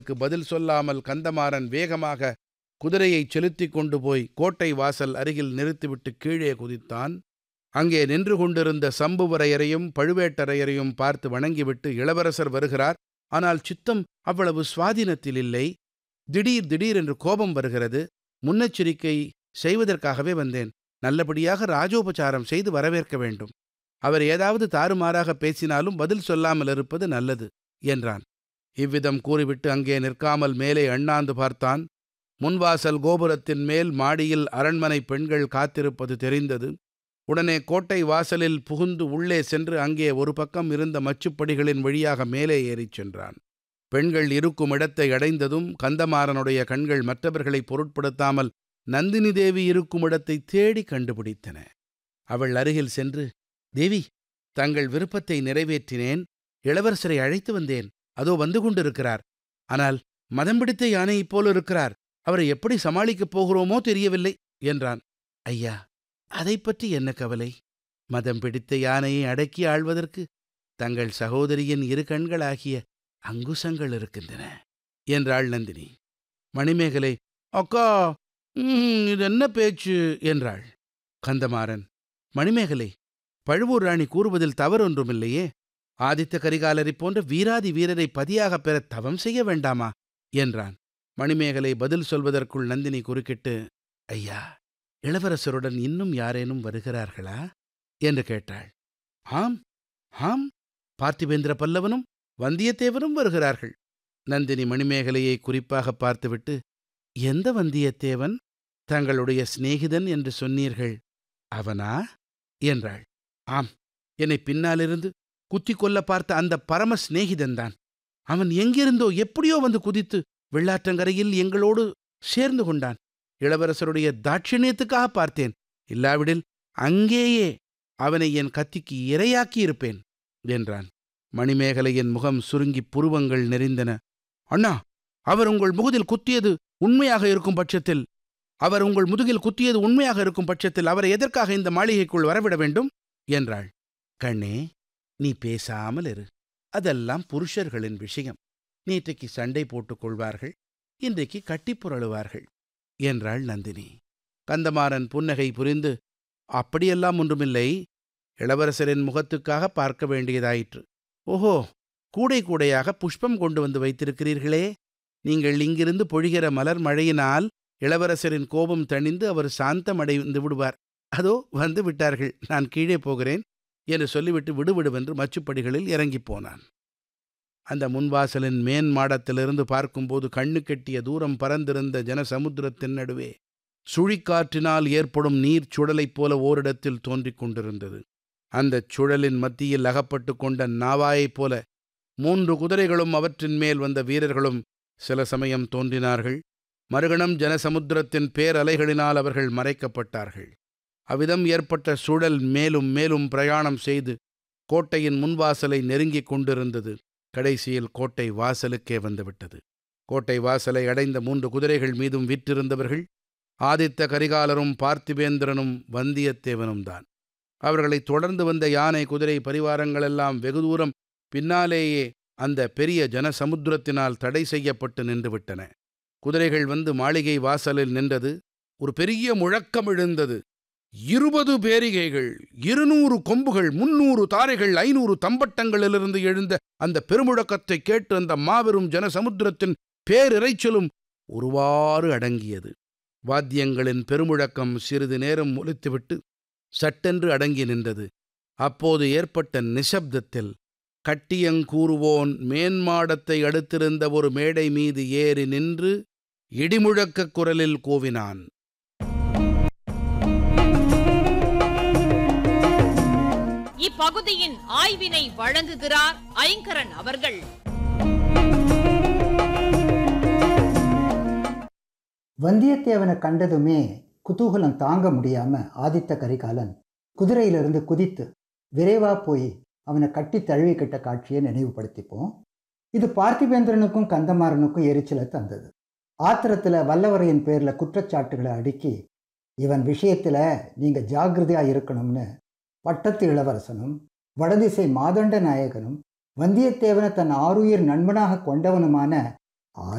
அதற்கு பதில் சொல்லாமல் கந்தமாறன் வேகமாக குதிரையைச் செலுத்திக் கொண்டு போய் கோட்டை வாசல் அருகில் நிறுத்திவிட்டு கீழே குதித்தான் அங்கே நின்று கொண்டிருந்த சம்புவரையரையும் பழுவேட்டரையரையும் பார்த்து வணங்கிவிட்டு இளவரசர் வருகிறார் ஆனால் சித்தம் அவ்வளவு சுவாதீனத்தில் இல்லை திடீர் திடீர் என்று கோபம் வருகிறது முன்னெச்சரிக்கை செய்வதற்காகவே வந்தேன் நல்லபடியாக ராஜோபசாரம் செய்து வரவேற்க வேண்டும் அவர் ஏதாவது தாறுமாறாக பேசினாலும் பதில் சொல்லாமல் இருப்பது நல்லது என்றான் இவ்விதம் கூறிவிட்டு அங்கே நிற்காமல் மேலே அண்ணாந்து பார்த்தான் முன்வாசல் கோபுரத்தின் மேல் மாடியில் அரண்மனை பெண்கள் காத்திருப்பது தெரிந்தது உடனே கோட்டை வாசலில் புகுந்து உள்ளே சென்று அங்கே ஒரு பக்கம் இருந்த மச்சுப்படிகளின் வழியாக மேலே ஏறிச் சென்றான் பெண்கள் இருக்கும் இடத்தை அடைந்ததும் கந்தமாறனுடைய கண்கள் மற்றவர்களை பொருட்படுத்தாமல் நந்தினி தேவி இருக்கும் இடத்தை தேடி கண்டுபிடித்தன அவள் அருகில் சென்று தேவி தங்கள் விருப்பத்தை நிறைவேற்றினேன் இளவரசரை அழைத்து வந்தேன் அதோ வந்து கொண்டிருக்கிறார் ஆனால் மதம் பிடித்த யானையைப் போல இருக்கிறார் அவரை எப்படி சமாளிக்கப் போகிறோமோ தெரியவில்லை என்றான் ஐயா அதை பற்றி என்ன கவலை மதம் பிடித்த யானையை அடக்கி ஆள்வதற்கு தங்கள் சகோதரியின் இரு கண்களாகிய அங்குசங்கள் இருக்கின்றன என்றாள் நந்தினி மணிமேகலை அக்கா ம், இது என்ன பேச்சு என்றாள் கந்தமாறன் மணிமேகலை பழுவூர் ராணி கூறுவதில் தவறொன்றுமில்லையே ஆதித்த கரிகாலரைப் போன்ற வீராதி வீரரை பதியாகப் பெற தவம் செய்ய வேண்டாமா என்றான் மணிமேகலை பதில் சொல்வதற்குள் நந்தினி குறுக்கிட்டு ஐயா இளவரசருடன் இன்னும் யாரேனும் வருகிறார்களா என்று கேட்டாள் ஆம் ஆம் பார்த்திபேந்திர பல்லவனும் வந்தியத்தேவனும் வருகிறார்கள் நந்தினி மணிமேகலையை குறிப்பாக பார்த்துவிட்டு எந்த வந்தியத்தேவன் தங்களுடைய சிநேகிதன் என்று சொன்னீர்கள் அவனா என்றாள் ஆம் என்னை பின்னாலிருந்து குத்திக் கொல்ல பார்த்த அந்த பரம சிநேகிதன்தான் அவன் எங்கிருந்தோ எப்படியோ வந்து குதித்து வெள்ளாற்றங்கரையில் எங்களோடு சேர்ந்து கொண்டான் இளவரசருடைய தாட்சிணியத்துக்காக பார்த்தேன் இல்லாவிடில் அங்கேயே அவனை என் கத்திக்கு இரையாக்கி இருப்பேன் என்றான் மணிமேகலையின் முகம் சுருங்கி புருவங்கள் நெறிந்தன அண்ணா அவர் உங்கள் முகத்தில் குத்தியது உண்மையாக இருக்கும் பட்சத்தில் அவர் உங்கள் முதுகில் குத்தியது உண்மையாக இருக்கும் பட்சத்தில் அவரை எதற்காக இந்த மாளிகைக்குள் வரவிட வேண்டும் என்றாள் கண்ணே நீ பேசாமல் இரு அதெல்லாம் புருஷர்களின் விஷயம் நேற்றைக்கு சண்டை போட்டுக் கொள்வார்கள் இன்றைக்கு கட்டிப் புரளுவார்கள் என்றாள் நந்தினி கந்தமாறன் புன்னகை புரிந்து அப்படியெல்லாம் ஒன்றுமில்லை இளவரசரின் முகத்துக்காக பார்க்க வேண்டியதாயிற்று ஓஹோ கூடை கூடையாக புஷ்பம் கொண்டு வந்து வைத்திருக்கிறீர்களே நீங்கள் இங்கிருந்து பொழிகிற மலர் மழையினால் இளவரசரின் கோபம் தணிந்து அவர் சாந்தமடைந்து விடுவார் அதோ வந்து விட்டார்கள் நான் கீழே போகிறேன் என்று சொல்லிவிட்டு விடுவிடுவென்று மச்சுப்படிகளில் இறங்கிப் போனான் அந்த முன்வாசலின் மேன் மாடத்திலிருந்து பார்க்கும்போது கண்ணு கெட்டிய தூரம் பறந்திருந்த ஜனசமுத்திரத்தின் நடுவே சுழிக்காற்றினால் ஏற்படும் நீர்ச் சுழலைப் போல ஓரிடத்தில் தோன்றிக் கொண்டிருந்தது அந்தச் சுழலின் மத்தியில் அகப்பட்டு கொண்ட நாவாயைப் போல மூன்று குதிரைகளும் அவற்றின் மேல் வந்த வீரர்களும் சில சமயம் தோன்றினார்கள் மறுகணம் ஜனசமுத்திரத்தின் பேரலைகளினால் அவர்கள் மறைக்கப்பட்டார்கள் அவ்விதம் ஏற்பட்ட சுழல் மேலும் மேலும் பிரயாணம் செய்து கோட்டையின் முன்வாசலை நெருங்கிக் கொண்டிருந்தது கடைசியில் கோட்டை வாசலுக்கே வந்துவிட்டது கோட்டை வாசலை அடைந்த மூன்று குதிரைகள் மீதும் விற்றிருந்தவர்கள் ஆதித்த கரிகாலரும் பார்த்திபேந்திரனும் வந்தியத்தேவனும் தான் அவர்களைத் தொடர்ந்து வந்த யானை குதிரை பரிவாரங்களெல்லாம் வெகு தூரம் பின்னாலேயே அந்த பெரிய ஜனசமுத்திரத்தினால் தடை செய்யப்பட்டு நின்றுவிட்டன குதிரைகள் வந்து மாளிகை வாசலில் நின்றது ஒரு பெரிய முழக்கம் எழுந்தது இருபது பேரிகைகள் இருநூறு கொம்புகள் முன்னூறு தாரைகள் ஐநூறு தம்பட்டங்களிலிருந்து எழுந்த அந்த பெருமுழக்கத்தை கேட்டு அந்த மாபெரும் ஜனசமுத்திரத்தின் பேரிரைச்சலும் ஒருவாறு அடங்கியது வாத்தியங்களின் பெருமுழக்கம் சிறிது நேரம் ஒலித்துவிட்டு சட்டென்று அடங்கி நின்றது அப்போது ஏற்பட்ட நிசப்தத்தில் கட்டியங்கூறுவோன் மேன்மாடத்தை அடுத்திருந்த ஒரு மேடை மீது ஏறி நின்று இடிமுழக்கக் குரலில் கூவினான் இப்பகுதியின் ஆய்வினை வழங்குகிறார் ஐங்கரன் அவர்கள் வந்தியத்தேவனை கண்டதுமே குதூகலம் தாங்க முடியாம ஆதித்த கரிகாலன் குதிரையிலிருந்து குதித்து விரைவா போய் அவனை கட்டி தழுவிக்கிட்ட காட்சியை நினைவுபடுத்திப்போம் இது பார்த்திபேந்திரனுக்கும் கந்தமாறனுக்கும் எரிச்சலை தந்தது ஆத்திரத்தில் வல்லவரையின் பேரில் குற்றச்சாட்டுகளை அடுக்கி இவன் விஷயத்தில் நீங்கள் ஜாக்கிரதையாக இருக்கணும்னு பட்டத்து இளவரசனும் வடதிசை மாதண்ட நாயகனும் வந்தியத்தேவனை தன் ஆருயிர் நண்பனாக கொண்டவனுமான